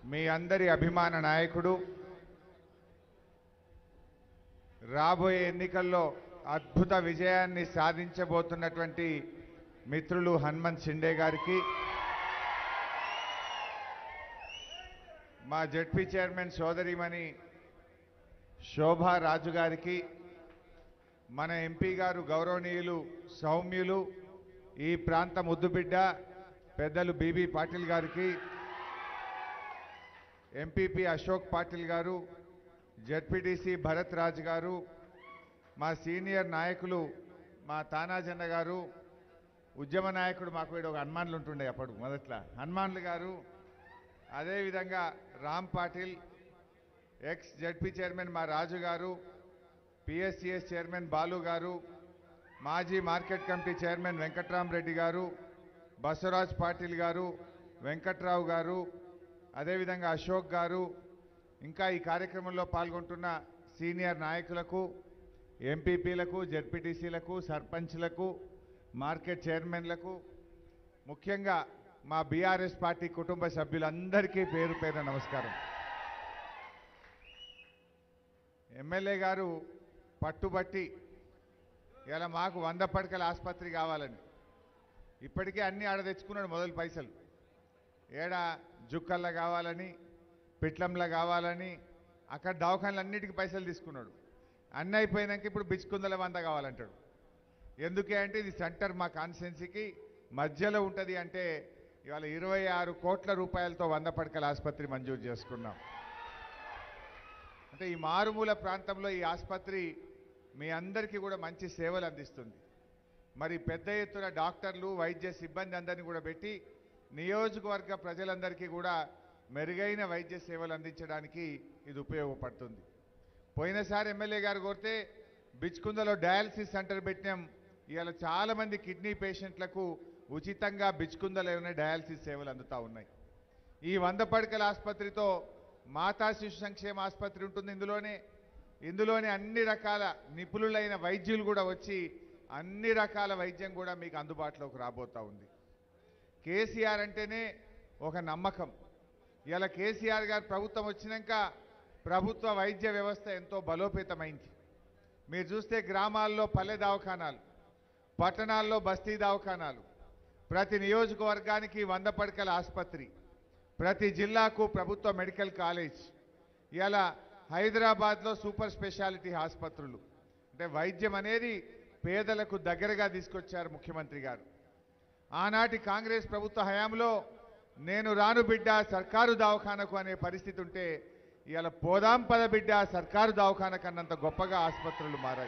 మీ అందరి అభిమాన నాయకుడు రాబోయే ఎన్నికల్లో అద్భుత విజయాన్ని సాధించబోతున్నటువంటి మిత్రులు హనుమంత్ షిండే గారికి మా జడ్పీ చైర్మన్ సోదరిమణి శోభా రాజు గారికి మన ఎంపీ గారు గౌరవనీయులు సౌమ్యులు ఈ ప్రాంత ముద్దుబిడ్డ పెద్దలు బీబీ పాటిల్ గారికి ఎంపీపీ అశోక్ పాటిల్ గారు జడ్పీటీసీ భరత్ రాజ్ గారు మా సీనియర్ నాయకులు మా తానాజన్న గారు ఉద్యమ నాయకుడు మాకు వీడు ఒక హనుమాన్లు ఉంటుండే అప్పుడు మొదట్లో హనుమాన్లు గారు అదేవిధంగా Ram Patil ex ZP chairman మా రాజు గారు పిఎస్సిఎస్ చైర్మన్ బాలు గారు మాజీ మార్కెట్ కమిటీ చైర్మన్ వెంకట్రామరెడ్డి గారు బసవరాజ్ పాటిల్ గారు వెంకట్రావు గారు అదేవిధంగా అశోక్ గారు ఇంకా ఈ కార్యక్రమంలో పాల్గొంటున్న సీనియర్ నాయకులకు ఎంపీపీలకు జడ్పీటీసీలకు సర్పంచ్లకు మార్కెట్ చైర్మన్లకు ముఖ్యంగా మా బీఆర్ఎస్ పార్టీ కుటుంబ సభ్యులందరికీ పేరు పేరు నమస్కారం ఎమ్మెల్యే గారు పట్టుబట్టి ఇలా మాకు వంద పడకల ఆసుపత్రి కావాలని ఇప్పటికే అన్ని ఆడ తెచ్చుకున్నాడు మొదలు పైసలు ఏడ జుక్కల్లో కావాలని పిట్లంలో కావాలని అక్కడ దవాఖానలు అన్నిటికీ పైసలు తీసుకున్నాడు అన్నీ అయిపోయినాక ఇప్పుడు బిచ్చుకుందల వంద కావాలంటాడు ఎందుకే అంటే ఇది సెంటర్ మా కాన్స్టిట్యున్సీకి మధ్యలో ఉంటుంది అంటే ఇవాళ ఇరవై ఆరు కోట్ల రూపాయలతో వంద పడకల ఆసుపత్రి మంజూరు చేసుకున్నాం అంటే ఈ మారుమూల ప్రాంతంలో ఈ ఆసుపత్రి మీ అందరికీ కూడా మంచి సేవలు అందిస్తుంది మరి పెద్ద ఎత్తున డాక్టర్లు వైద్య సిబ్బంది అందరినీ కూడా పెట్టి నియోజకవర్గ ప్రజలందరికీ కూడా మెరుగైన వైద్య సేవలు అందించడానికి ఇది ఉపయోగపడుతుంది పోయినసారి ఎమ్మెల్యే గారు కోరితే బిచ్కుందలో డయాలసిస్ సెంటర్ పెట్టినాం ఇవాళ చాలా మంది కిడ్నీ పేషెంట్లకు ఉచితంగా బిచ్కుందలోనే డయాలసిస్ సేవలు అందుతూ ఉన్నాయి ఈ వంద పడకల ఆసుపత్రితో మాతా శిశు సంక్షేమ ఆసుపత్రి ఉంటుంది ఇందులోనే ఇందులోనే అన్ని రకాల నిపుణులైన వైద్యులు కూడా వచ్చి అన్ని రకాల వైద్యం కూడా మీకు అందుబాటులోకి రాబోతా ఉంది కేసీఆర్ అంటేనే ఒక నమ్మకం ఇలా కేసీఆర్ గారు ప్రభుత్వం వచ్చినాక ప్రభుత్వ వైద్య వ్యవస్థ ఎంతో బలోపేతమైంది మీరు చూస్తే గ్రామాల్లో పల్లె దవాఖానాలు పట్టణాల్లో బస్తీ దవాఖానాలు ప్రతి నియోజకవర్గానికి వంద పడకల ఆసుపత్రి ప్రతి జిల్లాకు ప్రభుత్వ మెడికల్ కాలేజ్ ఇలా హైదరాబాద్లో సూపర్ స్పెషాలిటీ ఆసుపత్రులు అంటే వైద్యం అనేది పేదలకు దగ్గరగా తీసుకొచ్చారు ముఖ్యమంత్రి గారు ఆనాటి కాంగ్రెస్ ప్రభుత్వ హయాంలో నేను రాను బిడ్డ సర్కారు దవాఖానకు అనే పరిస్థితి ఉంటే ఇవాళ పోదాం పద బిడ్డ సర్కారు దవాఖాన కన్నంత గొప్పగా ఆసుపత్రులు మారాయి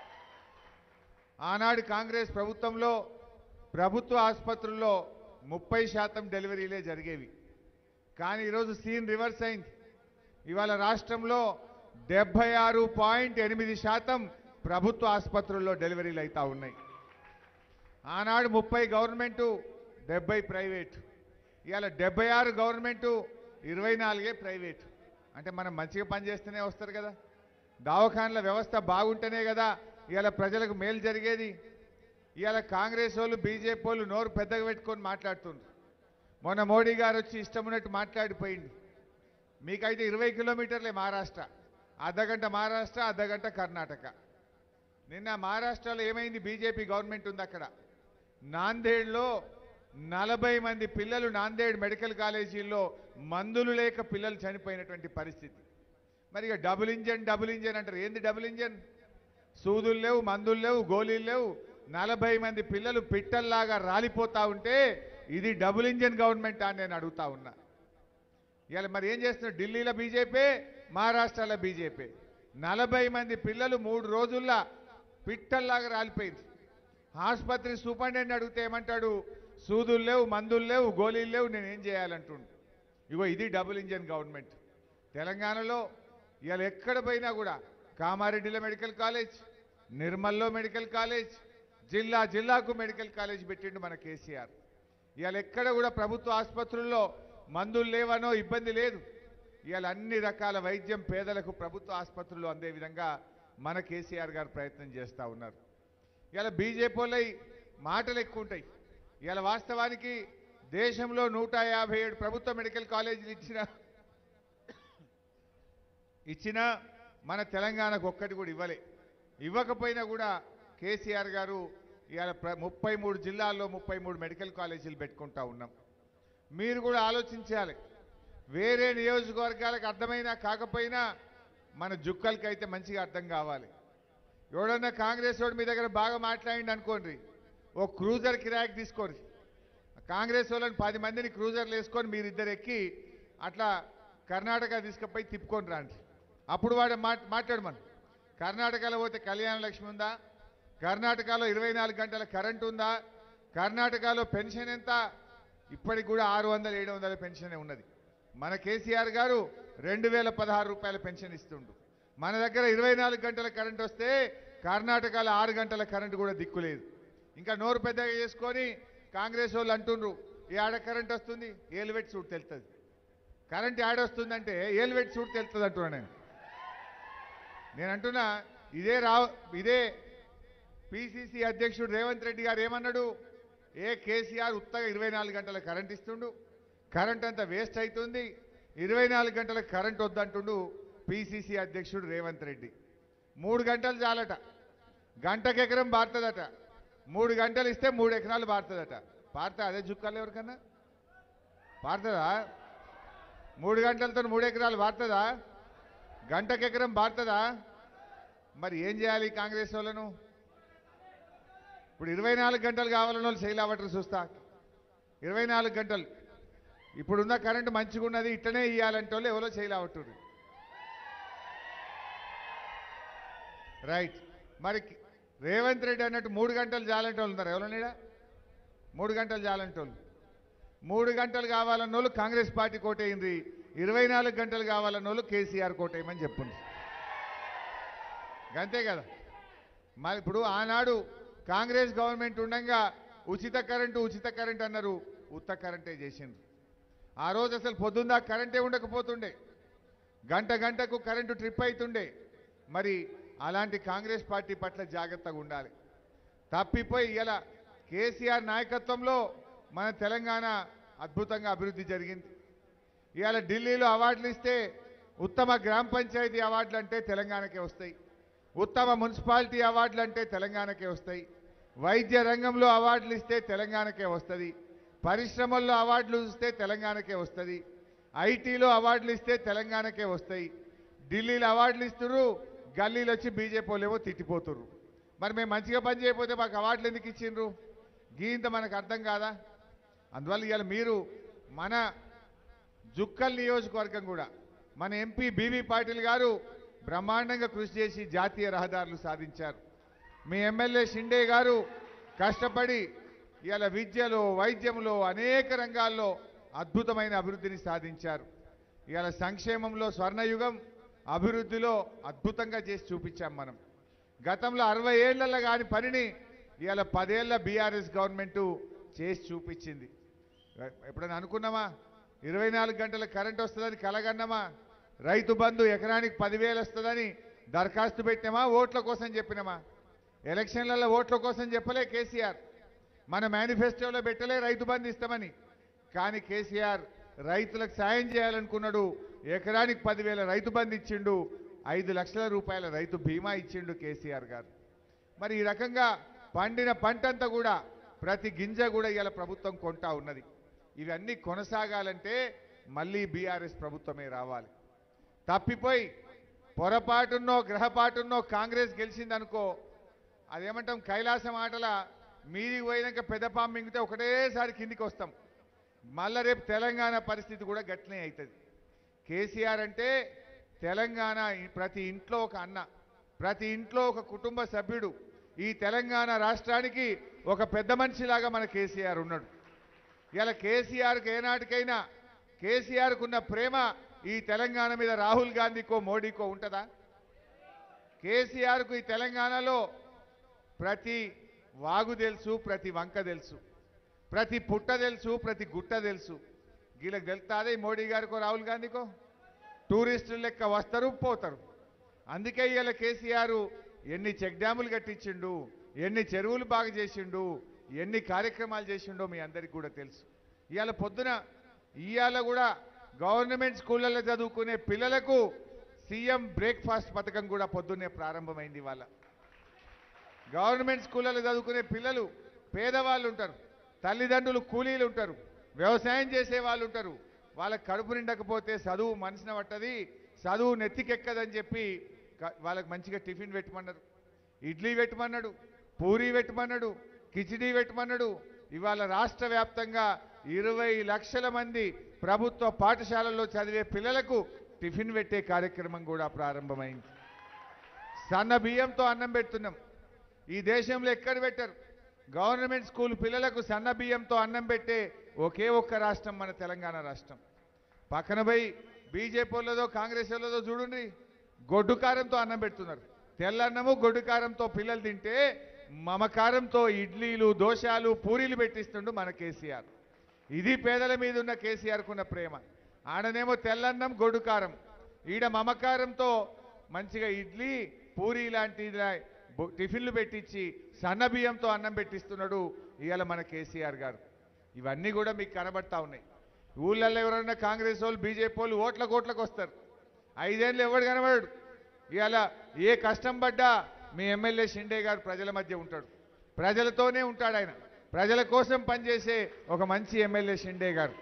ఆనాడు కాంగ్రెస్ ప్రభుత్వంలో ప్రభుత్వ ఆసుపత్రుల్లో ముప్పై శాతం డెలివరీలే జరిగేవి కానీ ఈరోజు సీన్ రివర్స్ అయింది ఇవాళ రాష్ట్రంలో డెబ్బై ఆరు పాయింట్ ఎనిమిది శాతం ప్రభుత్వ ఆసుపత్రుల్లో డెలివరీలు అవుతా ఉన్నాయి ఆనాడు ముప్పై గవర్నమెంటు డెబ్బై ప్రైవేట్ ఇవాళ డెబ్బై ఆరు గవర్నమెంటు ఇరవై నాలుగే ప్రైవేట్ అంటే మనం మంచిగా పనిచేస్తూనే వస్తారు కదా దవాఖాన్ల వ్యవస్థ బాగుంటేనే కదా ఇవాళ ప్రజలకు మేలు జరిగేది ఇవాళ కాంగ్రెస్ వాళ్ళు బీజేపీ వాళ్ళు నోరు పెద్దగా పెట్టుకొని మాట్లాడుతుండ్రు మొన్న మోడీ గారు వచ్చి ఇష్టం ఉన్నట్టు మాట్లాడిపోయింది మీకైతే ఇరవై కిలోమీటర్లే మహారాష్ట్ర అర్ధగంట మహారాష్ట్ర అర్ధగంట కర్ణాటక నిన్న మహారాష్ట్రలో ఏమైంది బీజేపీ గవర్నమెంట్ ఉంది అక్కడ నాందేడ్లో నలభై మంది పిల్లలు నాందేడ్ మెడికల్ కాలేజీల్లో మందులు లేక పిల్లలు చనిపోయినటువంటి పరిస్థితి మరి ఇక డబుల్ ఇంజన్ డబుల్ ఇంజన్ అంటారు ఏంది డబుల్ ఇంజన్ సూదులు లేవు మందులు లేవు గోళీలు లేవు నలభై మంది పిల్లలు పిట్టల్లాగా రాలిపోతా ఉంటే ఇది డబుల్ ఇంజన్ గవర్నమెంట్ అని నేను అడుగుతా ఉన్నా ఇవాళ మరి ఏం చేస్తున్నారు ఢిల్లీలో బీజేపీ మహారాష్ట్రలో బీజేపీ నలభై మంది పిల్లలు మూడు రోజుల్లో పిట్టల్లాగా రాలిపోయింది ఆసుపత్రి సూపరింటెండెంట్ అడిగితే ఏమంటాడు సూదులు లేవు మందులు లేవు గోళీలు లేవు నేను ఏం చేయాలంటుండు ఇగో ఇది డబుల్ ఇంజన్ గవర్నమెంట్ తెలంగాణలో ఇవాళ ఎక్కడ పోయినా కూడా కామారెడ్డిలో మెడికల్ కాలేజ్ నిర్మల్లో మెడికల్ కాలేజ్ జిల్లా జిల్లాకు మెడికల్ కాలేజ్ పెట్టిండు మన కేసీఆర్ ఇవాళ ఎక్కడ కూడా ప్రభుత్వ ఆసుపత్రుల్లో మందులు లేవనో ఇబ్బంది లేదు ఇవాళ అన్ని రకాల వైద్యం పేదలకు ప్రభుత్వ ఆసుపత్రుల్లో అందే విధంగా మన కేసీఆర్ గారు ప్రయత్నం చేస్తూ ఉన్నారు ఇలా బీజేపీ వాళ్ళై మాటలు ఎక్కువ ఉంటాయి ఇలా వాస్తవానికి దేశంలో నూట యాభై ఏడు ప్రభుత్వ మెడికల్ కాలేజీలు ఇచ్చిన ఇచ్చినా మన తెలంగాణకు ఒక్కటి కూడా ఇవ్వలే ఇవ్వకపోయినా కూడా కేసీఆర్ గారు ఇవాళ ప్ర ముప్పై మూడు జిల్లాల్లో ముప్పై మూడు మెడికల్ కాలేజీలు పెట్టుకుంటా ఉన్నాం మీరు కూడా ఆలోచించాలి వేరే నియోజకవర్గాలకు అర్థమైనా కాకపోయినా మన జుక్కలకి అయితే మంచిగా అర్థం కావాలి ఎవడన్నా కాంగ్రెస్ వాడు మీ దగ్గర బాగా మాట్లాడిండి అనుకోండి ఓ క్రూజర్ కిరాయికి తీసుకోండి కాంగ్రెస్ వాళ్ళని పది మందిని క్రూజర్లు వేసుకొని మీరిద్దరు ఎక్కి అట్లా కర్ణాటక తీసుకుపోయి తిప్పుకొని రండి అప్పుడు వాడు మాట్ మాట్లాడమను కర్ణాటకలో పోతే కళ్యాణ లక్ష్మి ఉందా కర్ణాటకలో ఇరవై నాలుగు గంటల కరెంట్ ఉందా కర్ణాటకలో పెన్షన్ ఎంత ఇప్పటికి కూడా ఆరు వందల ఏడు వందల పెన్షన్ ఉన్నది మన కేసీఆర్ గారు రెండు వేల పదహారు రూపాయల పెన్షన్ ఇస్తుండు మన దగ్గర ఇరవై నాలుగు గంటల కరెంట్ వస్తే కర్ణాటకలో ఆరు గంటల కరెంట్ కూడా దిక్కులేదు ఇంకా నోరు పెద్దగా చేసుకొని కాంగ్రెస్ వాళ్ళు అంటుండ్రు ఈ ఆడ కరెంట్ వస్తుంది ఏలువెట్టి సూట్ తెలుస్తుంది కరెంట్ యాడ్ వస్తుందంటే ఏలువెట్టి సూట్ తెలుస్తుంది అంటున్నా నేను నేను అంటున్నా ఇదే రావు ఇదే పిసిసి అధ్యక్షుడు రేవంత్ రెడ్డి గారు ఏమన్నాడు ఏ కేసీఆర్ ఉత్తగా ఇరవై నాలుగు గంటల కరెంట్ ఇస్తుండు కరెంట్ అంతా వేస్ట్ అవుతుంది ఇరవై నాలుగు గంటల కరెంట్ వద్దంటుండు పిసిసి అధ్యక్షుడు రేవంత్ రెడ్డి మూడు గంటలు చాలట గంటకు ఎకరం బారుతుందట మూడు గంటలు ఇస్తే మూడు ఎకరాలు బారుతుందట పారుతా అదే జుక్కాలు ఎవరికన్నా పారుతుందా మూడు గంటలతో మూడు ఎకరాలు బారుతుందా గంటకు ఎకరం బారుతుందా మరి ఏం చేయాలి ఈ కాంగ్రెస్ వాళ్ళను ఇప్పుడు ఇరవై నాలుగు గంటలు కావాలని వాళ్ళు శైలి అవ్వటం చూస్తా ఇరవై నాలుగు గంటలు ఇప్పుడున్న కరెంటు మంచిగా ఉన్నది ఇట్లనే ఇవ్వాలంటే వాళ్ళు ఎవరో శైలి అవ్వట్రు రైట్ మరి రేవంత్ రెడ్డి అన్నట్టు మూడు గంటలు చాలంటే వాళ్ళు ఉన్నారు ఎవరన్నాడా మూడు గంటలు చాలంటే వాళ్ళు మూడు గంటలు కావాలన్న వాళ్ళు కాంగ్రెస్ పార్టీ కోటైంది ఇరవై నాలుగు గంటలు కావాలన్న వాళ్ళు కేసీఆర్ కోటేయమని చెప్పుంది అంతే కదా మరి ఇప్పుడు ఆనాడు కాంగ్రెస్ గవర్నమెంట్ ఉండగా ఉచిత కరెంటు ఉచిత కరెంట్ అన్నారు ఉత్త కరెంటే చేసిండ్రు ఆ రోజు అసలు పొద్దున్న కరెంటే ఉండకపోతుండే గంట గంటకు కరెంటు ట్రిప్ అవుతుండే మరి అలాంటి కాంగ్రెస్ పార్టీ పట్ల జాగ్రత్తగా ఉండాలి తప్పిపోయి ఇలా కేసీఆర్ నాయకత్వంలో మన తెలంగాణ అద్భుతంగా అభివృద్ధి జరిగింది ఇవాళ ఢిల్లీలో అవార్డులు ఇస్తే ఉత్తమ గ్రామ పంచాయతీ అవార్డులు అంటే తెలంగాణకే వస్తాయి ఉత్తమ మున్సిపాలిటీ అవార్డులు అంటే తెలంగాణకే వస్తాయి వైద్య రంగంలో అవార్డులు ఇస్తే తెలంగాణకే వస్తుంది పరిశ్రమల్లో అవార్డులు ఇస్తే తెలంగాణకే వస్తుంది ఐటీలో అవార్డులు ఇస్తే తెలంగాణకే వస్తాయి ఢిల్లీలో అవార్డులు ఇస్తున్నారు గల్లీలు వచ్చి బీజేపీ వాళ్ళేమో తిట్టిపోతుర్రు మరి మేము మంచిగా పని చేయకపోతే మాకు అవార్డులు ఎందుకు ఇచ్చిండ్రు గీంత మనకు అర్థం కాదా అందువల్ల ఇవాళ మీరు మన జుక్కల్ నియోజకవర్గం కూడా మన ఎంపీ బీబీ పాటిల్ గారు బ్రహ్మాండంగా కృషి చేసి జాతీయ రహదారులు సాధించారు మీ ఎమ్మెల్యే షిండే గారు కష్టపడి ఇవాళ విద్యలో వైద్యంలో అనేక రంగాల్లో అద్భుతమైన అభివృద్ధిని సాధించారు ఇవాళ సంక్షేమంలో స్వర్ణయుగం అభివృద్ధిలో అద్భుతంగా చేసి చూపించాం మనం గతంలో అరవై ఏళ్లలో కాని పనిని ఇవాళ పదేళ్ల బీఆర్ఎస్ గవర్నమెంట్ చేసి చూపించింది ఎప్పుడైనా అనుకున్నామా ఇరవై నాలుగు గంటల కరెంట్ వస్తుందని కలగన్నామా రైతు బంధు ఎకరానికి పదివేలు వస్తుందని దరఖాస్తు పెట్టినామా ఓట్ల కోసం చెప్పినామా ఎలక్షన్లలో ఓట్ల కోసం చెప్పలే కేసీఆర్ మన మేనిఫెస్టోలో పెట్టలే రైతు బంధు ఇస్తామని కానీ కేసీఆర్ రైతులకు సాయం చేయాలనుకున్నాడు ఎకరానికి పదివేల రైతు బంధు ఇచ్చిండు ఐదు లక్షల రూపాయల రైతు బీమా ఇచ్చిండు కేసీఆర్ గారు మరి ఈ రకంగా పండిన పంటంతా కూడా ప్రతి గింజ కూడా ఇవాళ ప్రభుత్వం కొంటా ఉన్నది ఇవన్నీ కొనసాగాలంటే మళ్ళీ బీఆర్ఎస్ ప్రభుత్వమే రావాలి తప్పిపోయి పొరపాటున్నో గ్రహపాటున్నో కాంగ్రెస్ గెలిచిందనుకో అదేమంటాం కైలాసం ఆటల మీదికి పోయినాక పెద్దపాము మింగితే ఒకటేసారి కిందికి వస్తాం మళ్ళా రేపు తెలంగాణ పరిస్థితి కూడా గట్లనే అవుతుంది కేసీఆర్ అంటే తెలంగాణ ఈ ప్రతి ఇంట్లో ఒక అన్న ప్రతి ఇంట్లో ఒక కుటుంబ సభ్యుడు ఈ తెలంగాణ రాష్ట్రానికి ఒక పెద్ద మనిషిలాగా మన కేసీఆర్ ఉన్నాడు ఇలా కేసీఆర్కి ఏనాటికైనా కేసీఆర్కు ఉన్న ప్రేమ ఈ తెలంగాణ మీద రాహుల్ గాంధీకో మోడీకో ఉంటుందా కేసీఆర్కు ఈ తెలంగాణలో ప్రతి వాగు తెలుసు ప్రతి వంక తెలుసు ప్రతి పుట్ట తెలుసు ప్రతి గుట్ట తెలుసు వీళ్ళకి తెలుస్తాదే మోడీ గారికో రాహుల్ గాంధీకో టూరిస్టులు లెక్క వస్తారు పోతారు అందుకే ఇవాళ కేసీఆర్ ఎన్ని చెక్ డ్యాములు కట్టించిండు ఎన్ని చెరువులు బాగా చేసిండు ఎన్ని కార్యక్రమాలు చేసిండో మీ అందరికీ కూడా తెలుసు ఇవాళ పొద్దున ఇవాళ కూడా గవర్నమెంట్ స్కూళ్ళల్లో చదువుకునే పిల్లలకు సీఎం బ్రేక్ఫాస్ట్ పథకం కూడా పొద్దున్నే ప్రారంభమైంది ఇవాళ గవర్నమెంట్ స్కూళ్ళలో చదువుకునే పిల్లలు పేదవాళ్ళు ఉంటారు తల్లిదండ్రులు కూలీలు ఉంటారు వ్యవసాయం చేసే వాళ్ళు ఉంటారు వాళ్ళకి కడుపు నిండకపోతే చదువు మనసున పట్టది చదువు నెత్తికెక్కదని చెప్పి క- వాళ్ళకి మంచిగా టిఫిన్ పెట్టమన్నారు ఇడ్లీ పెట్టమన్నాడు పూరీ పెట్టమన్నాడు కిచిడీ పెట్టమన్నాడు ఇవాళ రాష్ట్ర వ్యాప్తంగా ఇరవై లక్షల మంది ప్రభుత్వ పాఠశాలల్లో చదివే పిల్లలకు టిఫిన్ పెట్టే కార్యక్రమం కూడా ప్రారంభమైంది సన్న బియ్యంతో అన్నం పెడుతున్నాం ఈ దేశంలో ఎక్కడ పెట్టరు గవర్నమెంట్ స్కూల్ పిల్లలకు సన్న బియ్యంతో అన్నం పెట్టే ఒకే ఒక్క రాష్ట్రం మన తెలంగాణ రాష్ట్రం పక్కన పోయి బీజేపీ వాళ్ళదో కాంగ్రెస్ వాళ్ళదో చూడండి గొడ్డు కారంతో అన్నం పెడుతున్నారు తెల్లన్నము గొడ్డు కారంతో పిల్లలు తింటే మమకారంతో ఇడ్లీలు దోశలు పూరీలు పెట్టిస్తుండు మన కేసీఆర్ ఇది పేదల మీద ఉన్న కేసీఆర్కు ఉన్న ప్రేమ ఆడనేమో తెల్లన్నం గొడ్డు కారం ఈడ మమకారంతో మంచిగా ఇడ్లీ పూరి లాంటి ఇలా బొ- టిఫిన్లు పెట్టించి సన్న బియ్యంతో అన్నం పెట్టిస్తున్నాడు ఇవాళ మన కేసీఆర్ గారు ఇవన్నీ కూడా మీకు కనబడతా ఉన్నాయి ఊళ్ళల్లో ఎవరైనా కాంగ్రెస్ వాళ్ళు బీజేపీ వాళ్ళు ఓట్ల కోట్లకు వస్తారు ఐదేళ్ళు ఎవడు కనబడాడు ఇవాళ ఏ కష్టం పడ్డా మీ ఎమ్మెల్యే షిండే గారు ప్రజల మధ్య ఉంటాడు ప్రజలతోనే ఉంటాడు ఆయన ప్రజల కోసం పనిచేసే ఒక మంచి ఎమ్మెల్యే షిండే గారు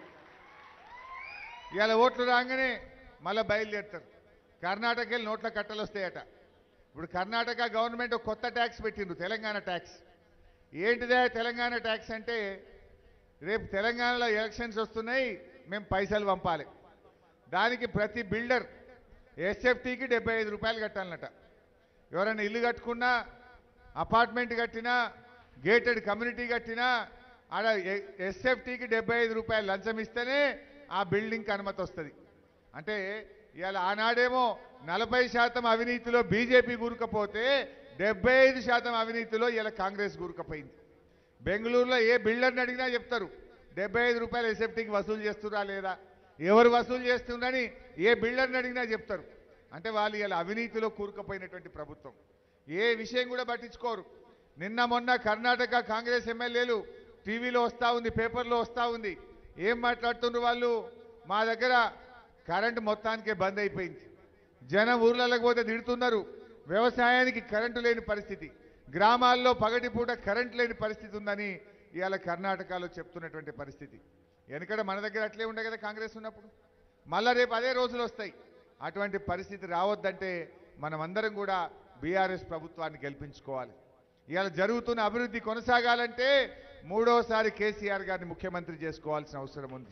ఇవాళ ఓట్లు రాగానే మళ్ళీ బయలుదేరుతారు కర్ణాటక వెళ్ళి నోట్ల కట్టలు వస్తాయట ఇప్పుడు కర్ణాటక గవర్నమెంట్ ఒక కొత్త ట్యాక్స్ పెట్టిండ్రు తెలంగాణ ట్యాక్స్ ఏంటిదే తెలంగాణ ట్యాక్స్ అంటే రేపు తెలంగాణలో ఎలక్షన్స్ వస్తున్నాయి మేము పైసలు పంపాలి దానికి ప్రతి బిల్డర్ ఎస్ఎఫ్టీకి డెబ్బై ఐదు రూపాయలు కట్టాలన్నట ఎవరైనా ఇల్లు కట్టుకున్నా అపార్ట్మెంట్ కట్టినా గేటెడ్ కమ్యూనిటీ కట్టినా ఆడ ఎస్ఎఫ్టీకి డెబ్బై ఐదు రూపాయలు లంచం ఇస్తేనే ఆ బిల్డింగ్కి అనుమతి వస్తుంది అంటే ఇవాళ ఆనాడేమో నలభై శాతం అవినీతిలో బీజేపీ కూరుకపోతే డెబ్బై ఐదు శాతం అవినీతిలో ఇలా కాంగ్రెస్ కూరుకపోయింది బెంగళూరులో ఏ బిల్డర్ని అడిగినా చెప్తారు డెబ్బై ఐదు రూపాయలు ఎస్ఎఫ్టీకి వసూలు చేస్తురా లేదా ఎవరు వసూలు చేస్తున్నారని ఏ బిల్డర్ని అడిగినా చెప్తారు అంటే వాళ్ళు ఇలా అవినీతిలో కూరుకుపోయినటువంటి ప్రభుత్వం ఏ విషయం కూడా పట్టించుకోరు నిన్న మొన్న కర్ణాటక కాంగ్రెస్ ఎమ్మెల్యేలు టీవీలో వస్తూ ఉంది పేపర్లో వస్తూ ఉంది ఏం మాట్లాడుతున్నారు వాళ్ళు మా దగ్గర కరెంటు మొత్తానికే బంద్ అయిపోయింది జనం ఊర్లలోకి పోతే తిడుతున్నారు వ్యవసాయానికి కరెంటు లేని పరిస్థితి గ్రామాల్లో పగటిపూట కరెంట్ లేని పరిస్థితి ఉందని ఇవాళ కర్ణాటకలో చెప్తున్నటువంటి పరిస్థితి ఎందుకంటే మన దగ్గర అట్లే ఉండే కదా కాంగ్రెస్ ఉన్నప్పుడు మళ్ళా రేపు అదే రోజులు వస్తాయి అటువంటి పరిస్థితి రావద్దంటే మనమందరం కూడా బీఆర్ఎస్ ప్రభుత్వాన్ని గెలిపించుకోవాలి ఇవాళ జరుగుతున్న అభివృద్ధి కొనసాగాలంటే మూడోసారి కేసీఆర్ గారిని ముఖ్యమంత్రి చేసుకోవాల్సిన అవసరం ఉంది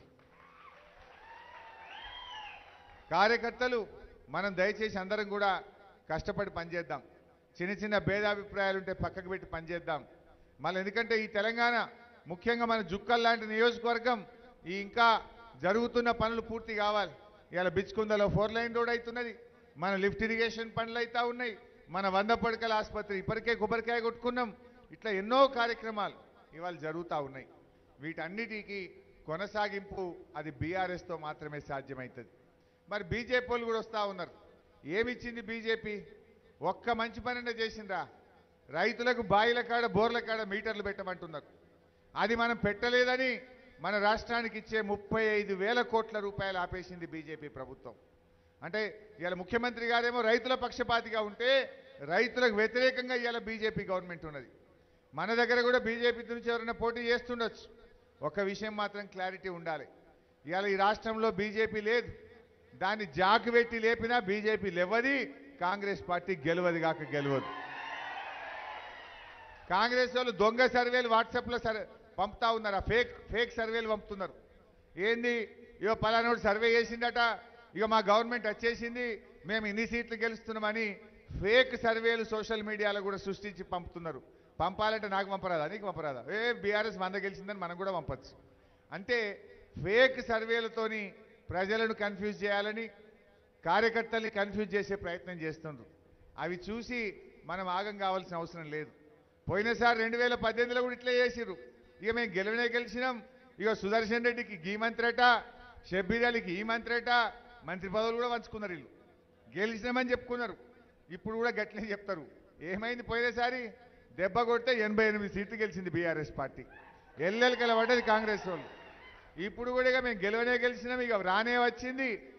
కార్యకర్తలు మనం దయచేసి అందరం కూడా కష్టపడి పనిచేద్దాం చిన్న చిన్న భేదాభిప్రాయాలు ఉంటే పక్కకు పెట్టి పనిచేద్దాం మళ్ళీ ఎందుకంటే ఈ తెలంగాణ ముఖ్యంగా మన జుక్కల్ లాంటి నియోజకవర్గం ఈ ఇంకా జరుగుతున్న పనులు పూర్తి కావాలి ఇవాళ బిచ్కుందలో ఫోర్ లైన్ రోడ్ అవుతున్నది మన లిఫ్ట్ ఇరిగేషన్ పనులు అవుతా ఉన్నాయి మన వంద పడకల ఆసుపత్రి ఇప్పటికే కొబ్బరికాయ కొట్టుకున్నాం ఇట్లా ఎన్నో కార్యక్రమాలు ఇవాళ జరుగుతూ ఉన్నాయి వీటన్నిటికీ కొనసాగింపు అది బీఆర్ఎస్తో మాత్రమే సాధ్యమవుతుంది మరి బీజేపీ వాళ్ళు కూడా వస్తూ ఉన్నారు ఏమిచ్చింది బీజేపీ ఒక్క మంచి పనినే చేసిండ్రా రైతులకు బాయిల కాడ బోర్ల కాడ మీటర్లు పెట్టమంటున్నారు అది మనం పెట్టలేదని మన రాష్ట్రానికి ఇచ్చే ముప్పై ఐదు వేల కోట్ల రూపాయలు ఆపేసింది బీజేపీ ప్రభుత్వం అంటే ఇవాళ ముఖ్యమంత్రి గారేమో రైతుల పక్షపాతిగా ఉంటే రైతులకు వ్యతిరేకంగా ఇవాళ బీజేపీ గవర్నమెంట్ ఉన్నది మన దగ్గర కూడా బీజేపీ నుంచి ఎవరైనా పోటీ చేస్తుండొచ్చు ఒక విషయం మాత్రం క్లారిటీ ఉండాలి ఇవాళ ఈ రాష్ట్రంలో బీజేపీ లేదు దాన్ని జాకు పెట్టి లేపినా బీజేపీ లేవది కాంగ్రెస్ పార్టీ గెలవది కాక గెలవదు కాంగ్రెస్ వాళ్ళు దొంగ సర్వేలు వాట్సాప్లో సర్ పంపుతా ఉన్నారు ఆ ఫేక్ ఫేక్ సర్వేలు పంపుతున్నారు ఏంది ఇగో పలానోడు సర్వే చేసిండట ఇక మా గవర్నమెంట్ వచ్చేసింది మేము ఇన్ని సీట్లు గెలుస్తున్నామని ఫేక్ సర్వేలు సోషల్ మీడియాలో కూడా సృష్టించి పంపుతున్నారు పంపాలంటే నాకు పంపరాదా నీకు పంపరాదా ఏ బీఆర్ఎస్ మంద గెలిచిందని మనం కూడా పంపచ్చు అంటే ఫేక్ సర్వేలతోని ప్రజలను కన్ఫ్యూజ్ చేయాలని కార్యకర్తల్ని కన్ఫ్యూజ్ చేసే ప్రయత్నం చేస్తుండ్రు అవి చూసి మనం ఆగం కావాల్సిన అవసరం లేదు పోయినసారి రెండు వేల పద్దెనిమిదిలో కూడా ఇట్లే చేసిర్రు ఇక మేము గెలవనే గెలిచినాం ఇక సుదర్శన్ రెడ్డికి గీ మంత్రట షబ్బీర్ అలీకి ఈ మంత్రట మంత్రి పదవులు కూడా పంచుకున్నారు వీళ్ళు గెలిచినామని చెప్పుకున్నారు ఇప్పుడు కూడా గట్లే చెప్తారు ఏమైంది పోయినసారి దెబ్బ కొడితే ఎనభై ఎనిమిది సీట్లు గెలిచింది బీఆర్ఎస్ పార్టీ ఎల్లెలు కలబడ్డది కాంగ్రెస్ వాళ్ళు ఇప్పుడు కూడా ఇక మేము గెలవనే గెలిచినాం ఇక రానే వచ్చింది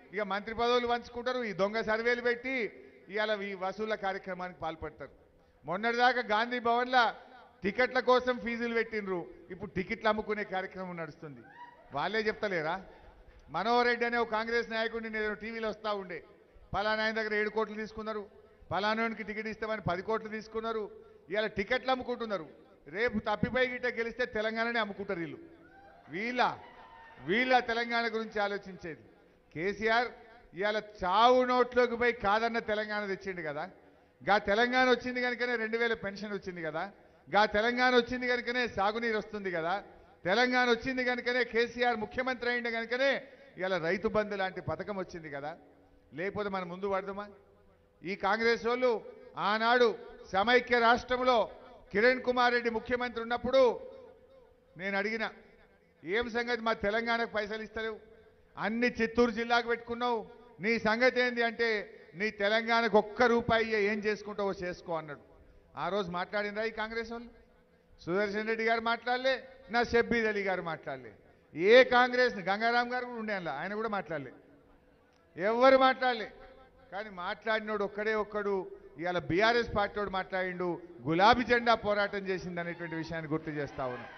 ఇక మంత్రి పదవులు పంచుకుంటారు ఈ దొంగ సర్వేలు పెట్టి ఇవాళ ఈ వసూళ్ల కార్యక్రమానికి పాల్పడతారు మొన్నటిదాకా గాంధీ భవన్లో టికెట్ల కోసం ఫీజులు పెట్టినరు ఇప్పుడు టికెట్లు అమ్ముకునే కార్యక్రమం నడుస్తుంది వాళ్ళే చెప్తలేరా మనోహర్ రెడ్డి అనే ఒక కాంగ్రెస్ నాయకుడిని నేను టీవీలో వస్తూ ఉండే పలానా ఆయన దగ్గర ఏడు కోట్లు తీసుకున్నారు పలానానికి టికెట్ ఇస్తామని పది కోట్లు తీసుకున్నారు ఇవాళ టికెట్లు అమ్ముకుంటున్నారు రేపు తప్పిపోయి గిట్ట గెలిస్తే తెలంగాణనే అమ్ముకుంటారు వీళ్ళు వీళ్ళ వీళ్ళ తెలంగాణ గురించి ఆలోచించేది కేసీఆర్ ఇవాళ చావు నోట్లోకి పోయి కాదన్న తెలంగాణ తెచ్చిండు కదా గా తెలంగాణ వచ్చింది కనుకనే రెండు వేల పెన్షన్ వచ్చింది కదా గా తెలంగాణ వచ్చింది కనుకనే సాగునీరు వస్తుంది కదా తెలంగాణ వచ్చింది కనుకనే కేసీఆర్ ముఖ్యమంత్రి అయింది కనుకనే ఇవాళ రైతు బంధు లాంటి పథకం వచ్చింది కదా లేకపోతే మనం ముందు పడదామా ఈ కాంగ్రెస్ వాళ్ళు ఆనాడు సమైక్య రాష్ట్రంలో కిరణ్ కుమార్ రెడ్డి ముఖ్యమంత్రి ఉన్నప్పుడు నేను అడిగిన ఏం సంగతి మా తెలంగాణకు పైసలు ఇస్తలేవు అన్ని చిత్తూరు జిల్లాకు పెట్టుకున్నావు నీ సంగతి ఏంది అంటే నీ తెలంగాణకు ఒక్క రూపాయి ఇయ్య, ఏం చేసుకుంటావో చేసుకో అన్నాడు ఆ రోజు మాట్లాడినరా ఈ కాంగ్రెస్ వాళ్ళు సుదర్శన్ రెడ్డి గారు మాట్లాడలే నా షబ్బీద్ అలీ గారు మాట్లాడలే ఏ కాంగ్రెస్ గంగారాం గారు కూడా ఉండే అందులో, ఆయన కూడా మాట్లాడలే ఎవరు మాట్లాడలే కానీ మాట్లాడినోడు ఒక్కడే ఒక్కడు ఇవాళ బీఆర్ఎస్ పార్టీ వాడు మాట్లాడిండు గులాబీ జెండా పోరాటం చేసింది అనేటువంటి విషయాన్ని గుర్తు చేస్తా ఉన్నా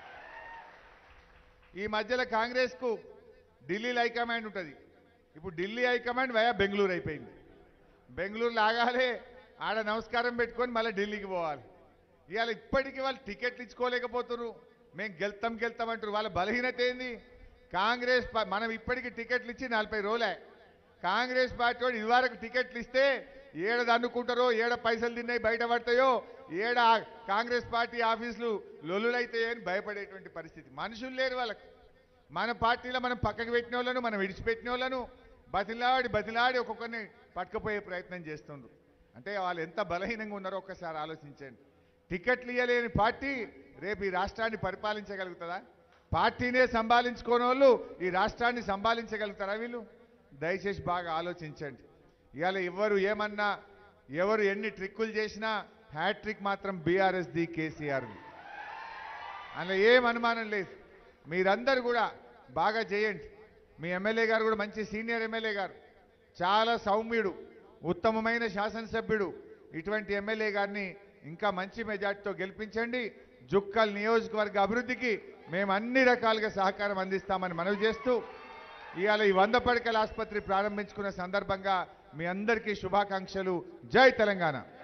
ఈ మధ్యలో కాంగ్రెస్కు ఢిల్లీలో హైకమాండ్ ఉంటుంది ఇప్పుడు ఢిల్లీ హైకమాండ్ వయా బెంగళూరు అయిపోయింది బెంగళూరు లాగాలే ఆడ నమస్కారం పెట్టుకొని మళ్ళీ ఢిల్లీకి పోవాలి ఇవాళ ఇప్పటికీ వాళ్ళు టికెట్లు ఇచ్చుకోలేకపోతున్నారు మేము గెలుతాం గెలుతాం అంటారు వాళ్ళ బలహీనత ఏంది కాంగ్రెస్ పా- మనం ఇప్పటికి టికెట్లు ఇచ్చి నలభై రోజులే కాంగ్రెస్ పార్టీ వాడు ఇదివరకు టికెట్లు ఇస్తే ఏడ దన్నుకుంటారో ఏడ పైసలు తిన్నాయి బయట పడతాయో ఏడ ఆ కాంగ్రెస్ పార్టీ ఆఫీసులు లొల్లులైతాయో అని భయపడేటువంటి పరిస్థితి మనుషులు లేరు వాళ్ళకి మన పార్టీలో మనం పక్కకు పెట్టిన వాళ్ళను మనం విడిచిపెట్టిన వాళ్ళను బతిలాడి బతిలాడి ఒక్కొక్కరిని పట్టుకుపోయే ప్రయత్నం చేస్తుండ్రు అంటే వాళ్ళు ఎంత బలహీనంగా ఉన్నారో ఒక్కసారి ఆలోచించండి టికెట్లు ఇవ్వలేని పార్టీ రేపు ఈ రాష్ట్రాన్ని పరిపాలించగలుగుతుందా పార్టీనే సంభాలించుకోని వాళ్ళు ఈ రాష్ట్రాన్ని సంభాలించగలుగుతారా వీళ్ళు దయచేసి బాగా ఆలోచించండి ఇవాళ ఎవరు ఏమన్నా ఎవరు ఎన్ని ట్రిక్కులు చేసినా హ్యాట్రిక్ మాత్రం బీఆర్ఎస్ది కేసీఆర్ది అందులో ఏం అనుమానం లేదు మీరందరూ కూడా బాగా చేయండి మీ ఎమ్మెల్యే గారు కూడా మంచి సీనియర్ ఎమ్మెల్యే గారు చాలా సౌమ్యుడు ఉత్తమమైన శాసనసభ్యుడు ఇటువంటి ఎమ్మెల్యే గారిని ఇంకా మంచి మెజార్టీతో గెలిపించండి జుక్కల్ నియోజకవర్గ అభివృద్ధికి మేము అన్ని రకాలుగా సహకారం అందిస్తామని మనవి చేస్తూ ఇవాళ ఈ వంద పడకల ఆసుపత్రి ప్రారంభించుకున్న సందర్భంగా మీ అందరికీ శుభాకాంక్షలు జై తెలంగాణ